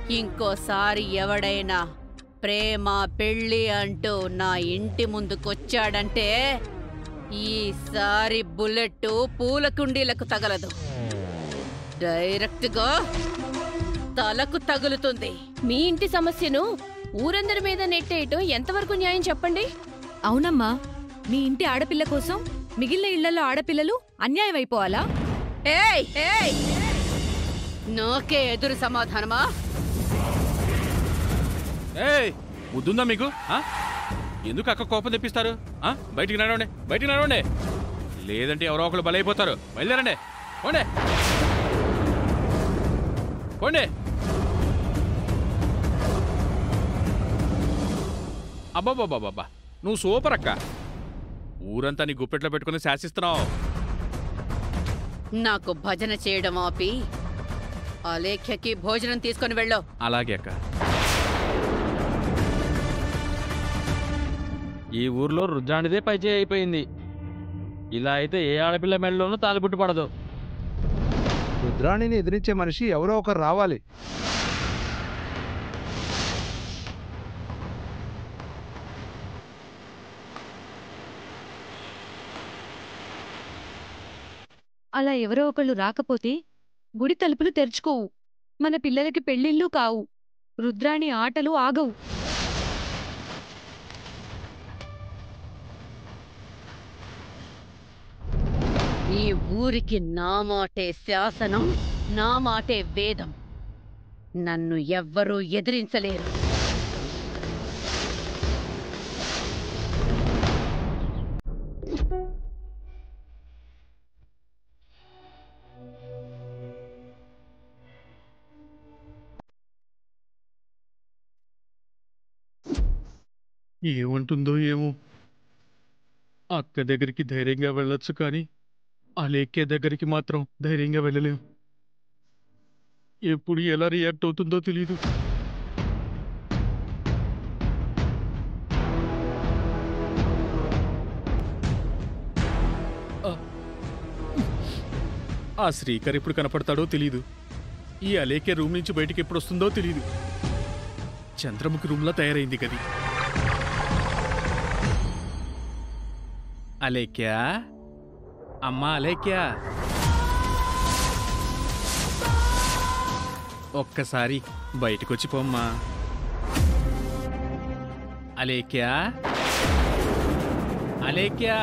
ఇంకోసారి ఎవడైనా ప్రేమ పెళ్ళి అంటూ నా ఇంటి ముందుకొచ్చాడంటే ఈసారి బుల్లెట్ పూల కుండీలకు తగలదు డైరెక్ట్గా తలకు తగులుతుంది మీ ఇంటి సమస్యను ఊరందరి మీద నెట్టేయటం ఎంతవరకు న్యాయం చెప్పండి అవునమ్మా మీ ఇంటి ఆడపిల్ల కోసం మిగిలిన ఇళ్లలో ఆడపిల్లలు అన్యాయం అయిపోవాలా ఏయ్ ఏయ్ నాకే ఎదురు సమాధానమా ఏయ్ ముద్దుందా మీకు ఆ? ఎందుకు అక్క కోపం తెప్పిస్తారు ఆ? బయటికి నడవండి బయటికి నడవండి లేదంటే ఎవరో ఒకరు బలైపోతారు బయలుదేరండి పోండి పోండి అబ్బాబాబాబా నువ్వు సూపర్ అక్క ఊరంతా నీ గుప్పెట్లో పెట్టుకుని శాసిస్తున్నావు నాకు భజన చేయడం ఆపి అలేఖ్యకి భోజనం తీసుకొని వెళ్ళో అలాగే అక్క ఈ ఊర్లో రుద్రానిదే పైచే అయిపోయింది ఇలా అయితే ఏ ఆడపిల్ల మెడలోనూ తాలిపుట్టు పడదు రుద్రాణిని ఎదిరించే మనిషి ఎవరో ఒకరు రావాలి అలా ఎవరో ఒకళ్ళు రాకపోతే గుడి తలుపులు తెరుచుకోవు మన పిల్లలకి పెళ్ళిళ్ళు కావు రుద్రాణి ఆటలు ఆగవు ఈ ఊరికి నా మాటే శాసనం నా మాటే వేదం నన్ను ఎవ్వరూ ఎదిరించలేరు ఏముంటుందో ఏమో అక్క దగ్గరికి ధైర్యంగా వెళ్ళొచ్చు కానీ ఆ లేకే దగ్గరికి మాత్రం ధైర్యంగా వెళ్ళలేం ఎప్పుడు ఎలా రియాక్ట్ అవుతుందో తెలియదు ఆ శ్రీకర్ ఎప్పుడు కనపడతాడో తెలీదు ఈ అలేకే రూమ్ నుంచి బయటికి ఎప్పుడు వస్తుందో తెలీదు చంద్రముఖి రూమ్లా తయారైంది గది అలేక్యా అమ్మా అలేక్యా ఒక్కసారి బయటకొచ్చి పోమ్మా అలేక్యా అలేక్యా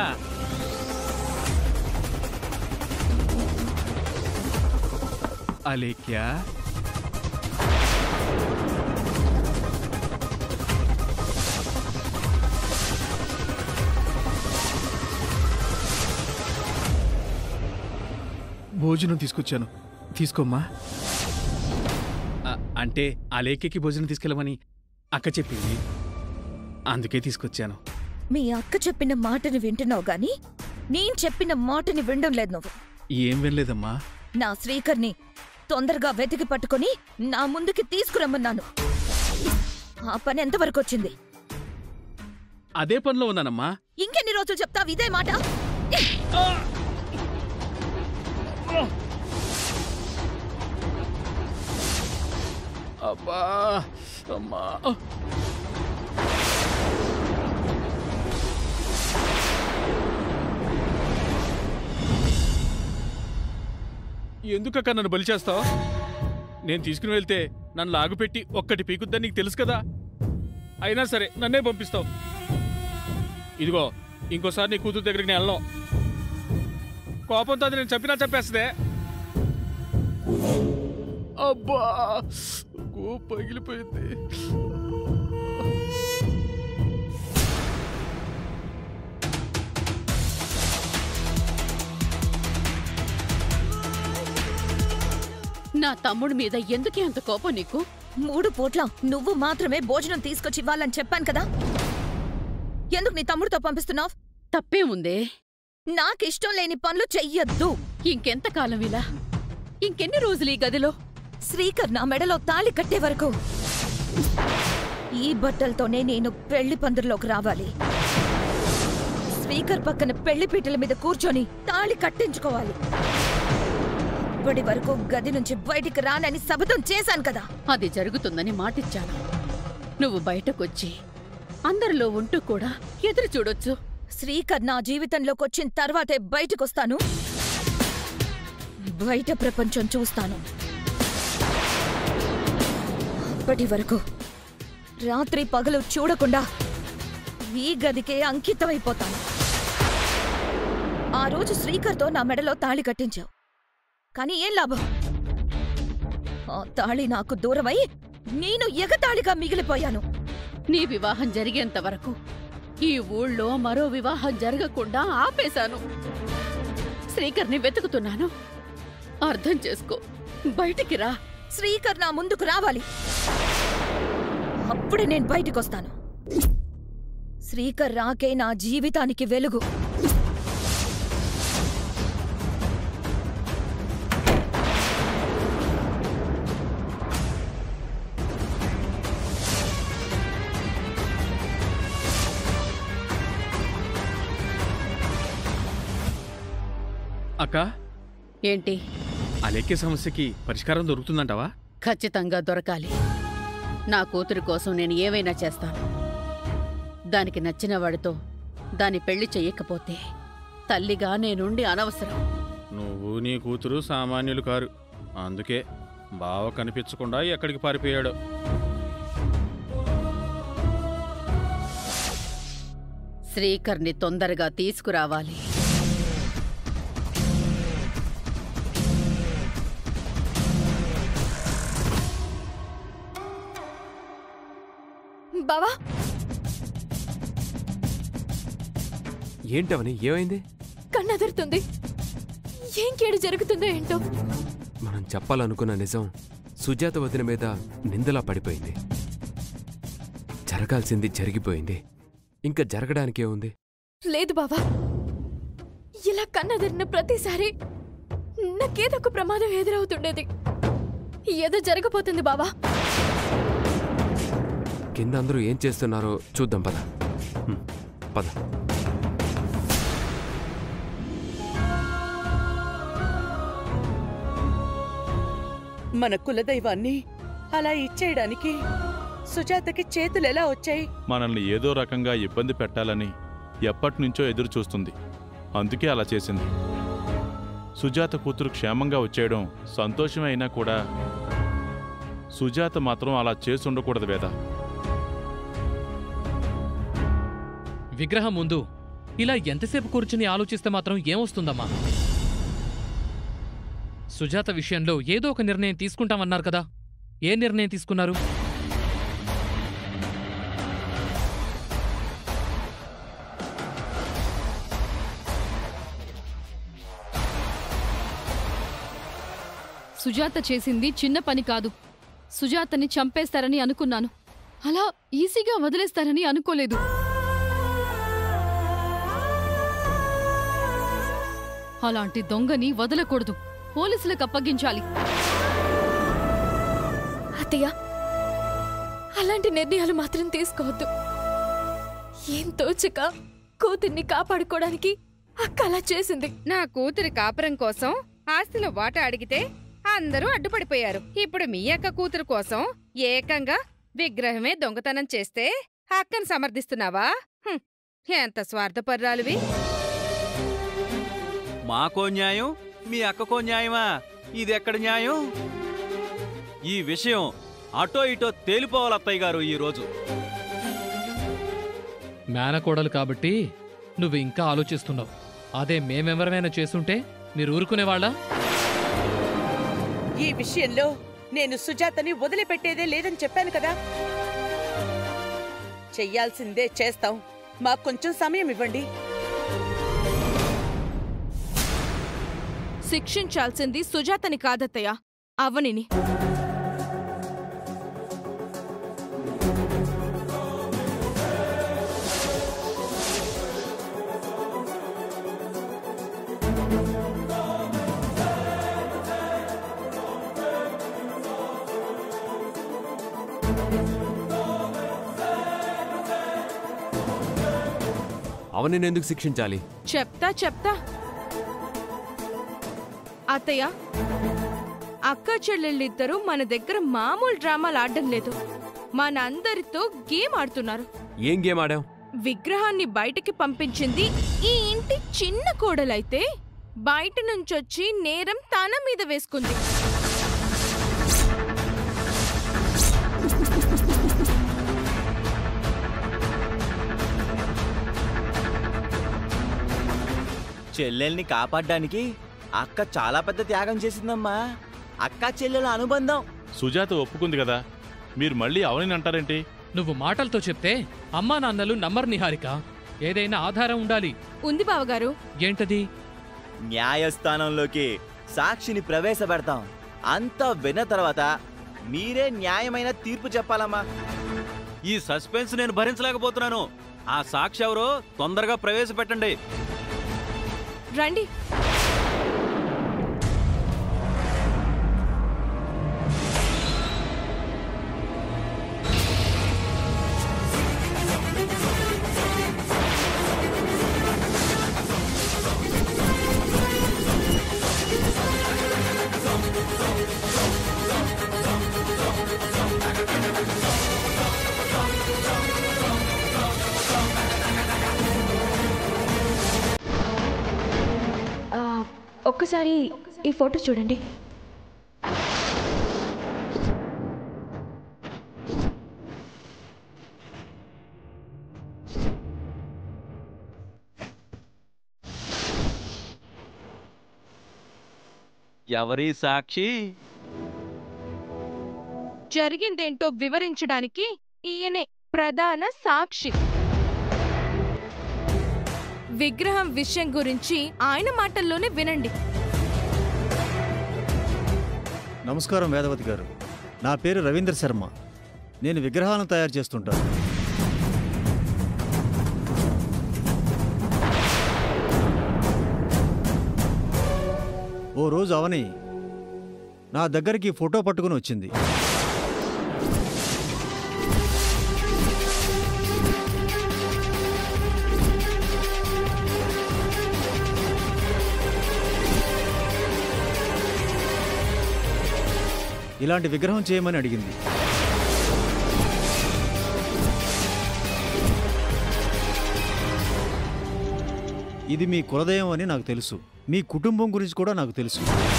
అలేక్యా భోజనం తీసుకొచ్చాను తీసుకోమ్మా అ- అంటే అలేఖ్యకి భోజనం తీసుకెళ్ళమని అక్క చెప్పింది అందుకే తీసుకొచ్చాను మీ అక్క చెప్పిన మాటని వింటున్నావు గాని నేను చెప్పిన మాటని వినడం లేదు నువ్వు ఏం వినలేదమ్మా నా శ్రీకర్ని తొందరగా వెతికి పట్టుకొని నా ముందుకి తీసుకురమ్మన్నాను ఆ పని ఎంతవరకు వచ్చింది అదే పనిలో ఉన్నానమ్మా ఇంకెన్ని రోజులు చెప్తావు ఇదే మాట అబ్బా అమ్మా ఎందుకక్క నన్ను బలి చేస్తావు నేను తీసుకుని వెళ్తే నన్ను లాగుపెట్టి ఒక్కటి పీకుద్దని నీకు తెలుసు కదా అయినా సరే నన్నే పంపిస్తావు ఇదిగో ఇంకోసారి నీ కూతురు దగ్గరికి నేను వెళ్ళను కోపంతో అది నేను చెప్పినా చెప్పేస్తుందే అబ్బా గో పగిలిపోయింది నా తమ్ముడి మీద ఎందుకే అంత కోపం నీకు మూడు పూట్ల నువ్వు మాత్రమే భోజనం తీసుకొచ్చి ఇవ్వాలని చెప్పాను కదా ఎందుకు నీ తమ్ముడితో పంపిస్తున్నావు తప్పే ఉందే నాకిష్టం లేని పనులు చెయ్యొద్దు ఇంకెంతకాలం ఇలా ఇంకెన్ని రోజులు ఈ గదిలో శ్రీకర్ నా మెడలో తాళి కట్టే వరకు ఈ బట్టలతోనే నేను పెళ్లి పందిరిలోకి రావాలి స్పీకర్ పక్కన పెళ్లి పీటల మీద కూర్చొని తాళి కట్టించుకోవాలి ఇప్పటి వరకు గది నుంచి బయటికి రానని శపథం చేశాను కదా అది జరుగుతుందని మాటిచ్చాను నువ్వు బయటకొచ్చి అందరిలో ఉంటూ కూడా ఎదురు చూడొచ్చు శ్రీకర్ నా జీవితంలోకి వచ్చిన తర్వాతే బయటకొస్తాను బయట ప్రపంచం చూస్తాను అప్పటి వరకు రాత్రి పగలు చూడకుండా ఈ గదికే అంకితమైపోతాను ఆ రోజు శ్రీకర్తో నా మెడలో తాళి కట్టించావు కానీ ఏం లాభం ఆ తాళి నాకు దూరమై నేను ఎగతాళిగా మిగిలిపోయాను నీ వివాహం జరిగేంత వరకు ఈ ఊళ్ళో మరో వివాహం జరగకుండా ఆపేశాను శ్రీకర్ని వెతుకుతున్నాను అర్థం చేసుకో బయటికి రా శ్రీకర్ నా ముందుకు రావాలి అప్పుడే నేను బయటికొస్తాను శ్రీకర్ రాకే నా జీవితానికి వెలుగు అక్క ఏంటి అలేఖ్య సమస్యకి పరిష్కారం దొరుకుతుందంటావా ఖచ్చితంగా దొరకాలి నా కూతురు కోసం నేను ఏవైనా చేస్తాను దానికి నచ్చిన వాడితో దాని పెళ్లి చెయ్యకపోతే తల్లిగా నేనుండి అనవసరం నువ్వు నీ కూతురు సామాన్యులు కారు అందుకే బావ కనిపించకుండా ఎక్కడికి పారిపోయాడు శ్రీకర్ని తొందరగా తీసుకురావాలి బావా ఏంటవని ఏమైంది కన్నదరుతుంది ఏం కేడు జరుగుతుందో ఏంటో మనం చెప్పాలనుకున్న నిజం సుజాత వదిన మీద నిందలా పడిపోయింది జరగాల్సింది జరిగిపోయింది ఇంకా జరగడానికే ఉంది లేదు బావా ఇలా కన్నదరిన ప్రతిసారి నాకేదో ఒక ప్రమాదం ఎదురవుతుండేది ఏదో జరగబోతుంది బావా కింద అందరూ ఏం చేస్తున్నారో చూద్దాం పద హ్మ్, పద మన కులదైవాన్ని అలా ఇచ్చేయడానికి సుజాతకి చేతులు ఎలా వచ్చాయి మనల్ని ఏదో రకంగా ఇబ్బంది పెట్టాలని ఎప్పటినుంచో ఎదురు చూస్తుంది అందుకే అలా చేసింది సుజాత కూతురు క్షేమంగా వచ్చేయడం సంతోషమే అయినా కూడా సుజాత మాత్రం అలా చేసి ఉండకూడదు వేద విగ్రహం ముందు ఇలా ఎంతసేపు కూర్చుని ఆలోచిస్తే మాత్రం ఏమొస్తుందమ్మా సుజాత విషయంలో ఏదో ఒక నిర్ణయం తీసుకుంటామన్నారు కదా ఏ నిర్ణయం తీసుకున్నారు సుజాత చేసింది చిన్న పని కాదు సుజాతని చంపేస్తారని అనుకున్నాను అలా ఈజీగా వదిలేస్తారని అనుకోలేదు అలాంటి దొంగని వదలకూడదు పోలీసులకు అప్పగించాలి అత్తయ్య అలాంటి నిర్ణయాలు మాత్రం తీసుకోవద్దు ఏం తోచక కూతుర్ని కాపాడుకోవడానికి అక్క అలా చేసింది నా కూతురి కాపురం కోసం ఆస్తిలో వాటా అడిగితే అందరూ అడ్డుపడిపోయారు ఇప్పుడు మీ అక్క కూతురు కోసం ఏకంగా విగ్రహమే దొంగతనం చేస్తే అక్కను సమర్థిస్తున్నావా హుం, ఎంత స్వార్థపర్రాలువి మాకో న్యాయం మీ అక్కకో న్యాయమా ఇది ఎక్కడ న్యాయం ఈ విషయం అటో ఇటో తేలిపోవాలి అత్తయ్య గారు ఈరోజు మేనకోడలు కాబట్టి నువ్వు ఇంకా ఆలోచిస్తున్నావు అదే మేమెవరమైనా చేసుంటే మీరు ఊరుకునేవాళ్ళా ఈ విషయంలో నేను సుజాతని వదిలిపెట్టేదే లేదని చెప్పాను కదా చెయ్యాల్సిందే చేస్తాం మాకు కొంచెం సమయం ఇవ్వండి శిక్షించాల్సింది సుజాతని కాదత్తయ్య అవనిని అవని ఎందుకు శిక్షించాలి చెప్తా చెప్తా అత్తయ్య అక్క చెల్లెళ్ళిద్దరూ మన దగ్గర మామూలు డ్రామాలు ఆడడం లేదు మనందరితో గేమ్ ఆడుతున్నారు ఏం గేమ్ ఆడాం విగ్రహాన్ని బయటికి పంపించింది ఈ ఇంటి చిన్న కోడలైతే బయట నుంచొచ్చి నేరం తన మీద వేసుకుంది చెల్లెల్ని కాపాడడానికి అక్క చాలా పెద్ద త్యాగం చేసిందమ్మా అక్క చెల్లెల అనుబంధం సుజాత ఒప్పుకుంది కదా మీరు మళ్ళీ అవని అంటారేంటి నువ్వు మాటలతో చెప్తే అమ్మా నాన్నలు నమ్మరు నిహారిక ఏదైనా ఆధారం ఉండాలి ఉంది బావగారు ఏంటది న్యాయస్థానంలోకి సాక్షిని ప్రవేశపెడతాం అంతా విన్న తర్వాత మీరే న్యాయమైన తీర్పు చెప్పాలమ్మా ఈ సస్పెన్స్ నేను భరించలేకపోతున్నాను ఆ సాక్షి ఎవరో తొందరగా ప్రవేశపెట్టండి రండి ఆ, ఒక్కసారి ఈ ఫోటో చూడండి ఎవరి సాక్షి జరిగిందేంటో వివరించడానికి ఈయనే ప్రధాన సాక్షి విగ్రహం విషయం గురించి ఆయన మాటల్లోనే వినండి నమస్కారం వేదవతి గారు నా పేరు రవీంద్ర శర్మ నేను విగ్రహాలను తయారు చేస్తుంటాను ఓ రోజు అవని నా దగ్గరికి ఫోటో పట్టుకుని వచ్చింది ఇలాంటి విగ్రహం చేయమని అడిగింది ఇది మీ కులదయం అని నాకు తెలుసు మీ కుటుంబం గురించి కూడా నాకు తెలుసు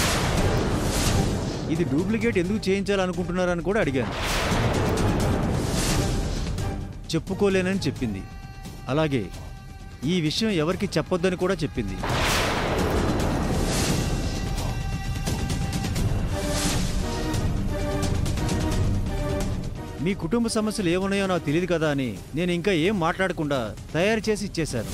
ఇది డూప్లికేట్ ఎందుకు చేయించాలనుకుంటున్నారని కూడా అడిగాను చెప్పుకోలేనని చెప్పింది అలాగే ఈ విషయం ఎవరికి చెప్పొద్దని కూడా చెప్పింది మీ కుటుంబ సమస్యలు ఏమున్నాయో నాకు తెలియదు కదా అని నేను ఇంకా ఏం మాట్లాడకుండా తయారు చేసి ఇచ్చేశాను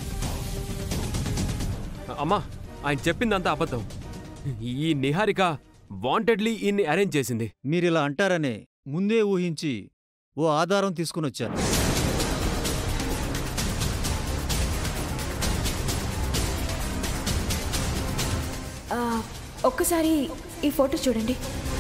అమ్మా ఆయన చెప్పిందంతా అబద్ధం ఈ నిహారిక వాంటెడ్లీ ఈయన్ని అరేంజ్ చేసింది మీరిలా అంటారనే ముందే ఊహించి ఓ ఆధారం తీసుకుని వచ్చాను ఆ, ఒక్కసారి ఈ ఫోటో చూడండి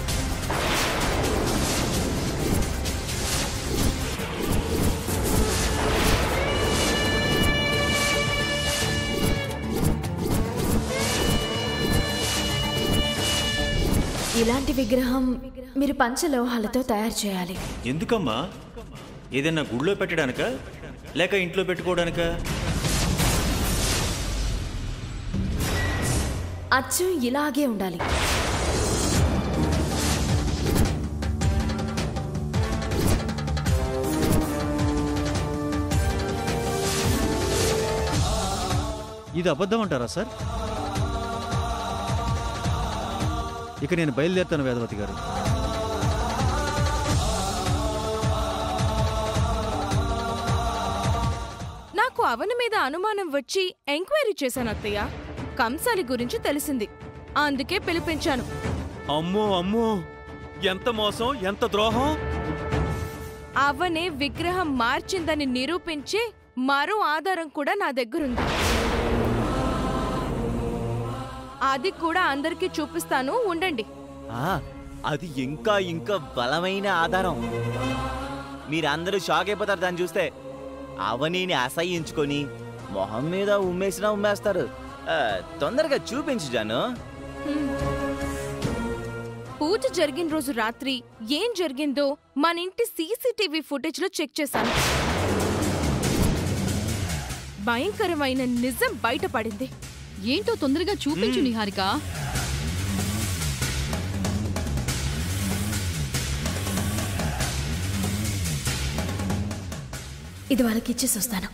ఇలాంటి విగ్రహం మీరు పంచలోహాలతో తయారు చేయాలి ఎందుకమ్మా ఏదైనా గుడిలో పెట్టడానిక లేక ఇంట్లో పెట్టుకోవడానికా అచ్చు ఇలాగే ఉండాలి ఇది అబద్ధం అంటారా సార్ ఇక నేను బయలుదేరుతాను వేదవతి గారు నాకు అవని మీద అనుమానం వచ్చి ఎంక్వైరీ చేశాను అత్తయ్య కంసాలి గురించి తెలిసింది అందుకే పిలిపించాను అమ్మో అమ్మో ఎంత మోసం ఎంత ద్రోహం అవనే విగ్రహం మార్చిందని నిరూపించే మరో ఆధారం కూడా నా దగ్గరుంది అది కూడా అందరికీ చూపిస్తాను ఉండండి ఆ, అది ఇంకా ఇంకా బలమైన ఆధారం మీరందరూ షాక్ అయిపోతారు దాన్ని చూస్తే అవనీని అసహ్యించుకొని మొహం మీద ఉమ్మేసినా ఉమ్మేస్తారు ఆ, తొందరగా చూపించు జాను పూజ జరిగిన రోజు రాత్రి ఏం జరిగిందో మన ఇంటి సీసీటీవీ ఫుటేజ్ లో చెక్ చేశాను భయంకరమైన నిజం బయటపడింది ఏంటో తొందరగా చూపించు నిహారిక ఇది వాళ్ళకి ఇచ్చేసి వస్తాను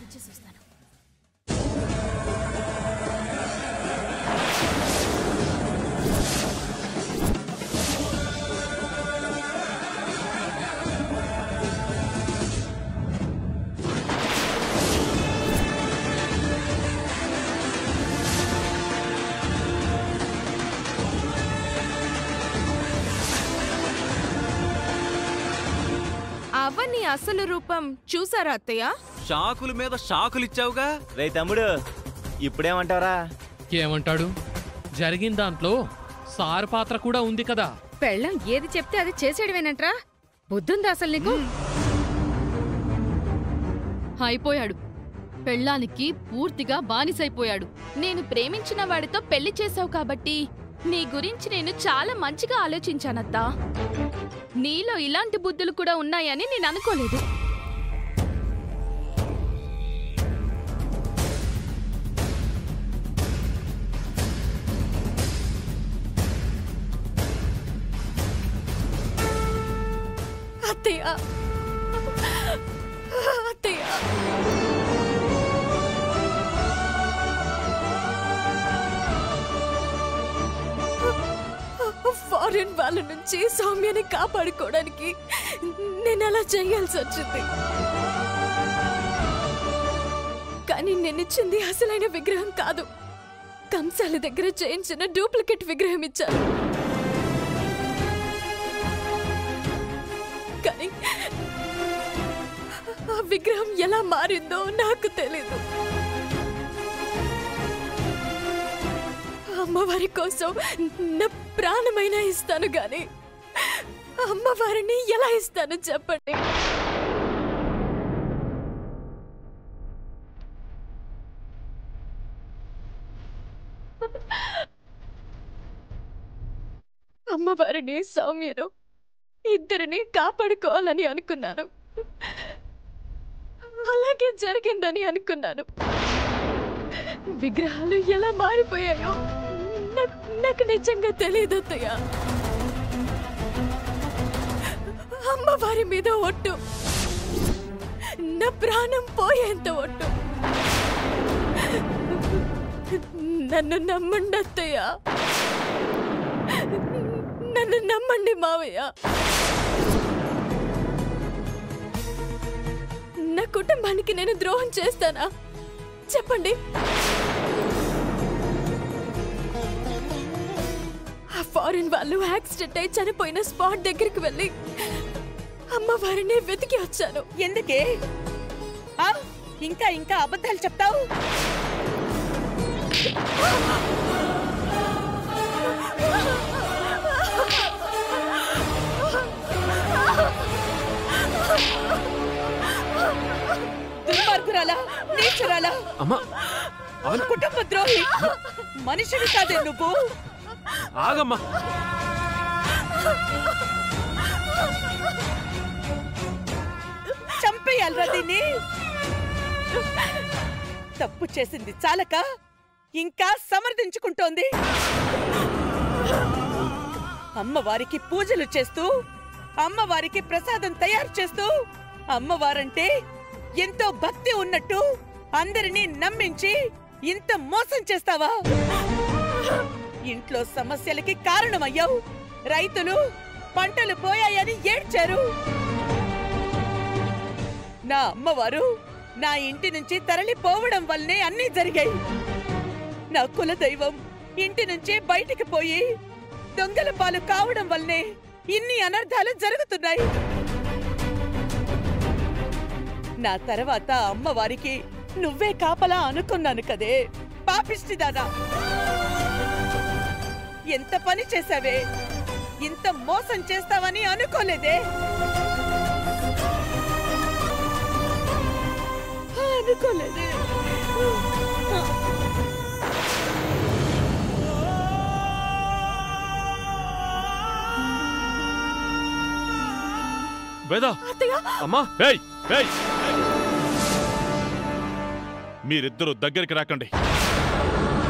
అవని అసలు రూపం చూసారా అత్తయ్య షాకుల మీద షాకులు ఇచ్చావుగా రే తమ్ముడు ఇప్పుడేమంటావరా ఏమంటాడు జరిగిన దాంట్లో సార్ పాత్ర కూడా ఉంది కదా పెళ్ళం ఏది చెప్తే అది చేసేయడమేనంట్రా బుద్ధుందా అసలు నీకు అయిపోయాడు పెళ్ళానికి పూర్తిగా బానిసైపోయాడు నేను ప్రేమించిన వాడితో పెళ్లి చేసావు కాబట్టి నీ గురించి నేను చాలా మంచిగా ఆలోచించానత్తా నీలో ఇలాంటి బుద్ధులు కూడా ఉన్నాయని నేను అనుకోలేదు అత్తయ్య అత్తయ్య ఫారిన్ వాళ్ళ నుంచి సౌమ్యని కాపాడుకోవడానికి నేను అలా చేయాల్సి వచ్చింది కానీ నేను ఇచ్చింది అసలైన విగ్రహం కాదు కంసాల దగ్గర చేయించిన డూప్లికేట్ విగ్రహం ఇచ్చాను కానీ ఆ విగ్రహం ఎలా మారిందో నాకు తెలీదు అమ్మవారి కోసం నా ప్రాణమైనా ఇస్తాను గాని అమ్మవారిని ఎలా ఇస్తాను చెప్పండి అమ్మవారిని సౌమ్యను ఇద్దరిని కాపాడుకోవాలని అనుకున్నాను అలాగే జరిగిందని అనుకున్నాను విగ్రహాలు ఎలా మారిపోయాయో నాకు నాకు నిజంగా తెలియదు అత్తయ్య అమ్మవారి మీద ఒట్టు నా ప్రాణం పోయేంత ఒట్టు నన్ను నమ్మండి అత్తయ్య నన్ను నమ్మండి మావయ్య నా కుటుంబానికి నేను ద్రోహం చేస్తానా చెప్పండి ఆ ఫారిన్ వాళ్ళు యాక్సిడెంట్ అయి చనిపోయిన స్పాట్ దగ్గరికి వెళ్ళి అమ్మవారిని వెతికి వచ్చాను ఎందుకే ఆ? ఇంకా ఇంకా అబద్ధాలు చెప్తావు దుర్మార్గురాలా నీచురాలా అమ్మా అవని కుటుంబ ద్రోహి మనిషివి కాదే నువ్వు ఆగమ్మా చంపేయాలరా దీన్ని తప్పు చేసింది చాలక ఇంకా సమర్థించుకుంటోంది అమ్మవారికి పూజలు చేస్తూ అమ్మవారికి ప్రసాదం తయారు చేస్తూ అమ్మవారంటే ఎంతో భక్తి ఉన్నట్టు అందరినీ నమ్మించి ఇంత మోసం చేస్తావా ఇంట్లో సమస్యలకి కారణమయ్యావు రైతులు పంటలు పోయాయని ఏడ్చారు నా అమ్మవారు నా ఇంటి నుంచి తరలిపోవడం వల్లనే అన్నీ జరిగాయి నా కులదైవం ఇంటి నుంచి బయటికి పోయి దొంగల పాలు కావడం వల్లనే ఇన్ని అనర్థాలు జరుగుతున్నాయి నా తర్వాత అమ్మవారికి నువ్వే కాపలా అనుకున్నాను కదే పాపిష్టిదానా ఎంత పని చేశావే ఇంత మోసం చేస్తావని అనుకోలేదే అనుకోలేదే వేదా అమ్మా ఏయ్ ఏయ్ మీరిద్దరూ దగ్గరికి రాకండి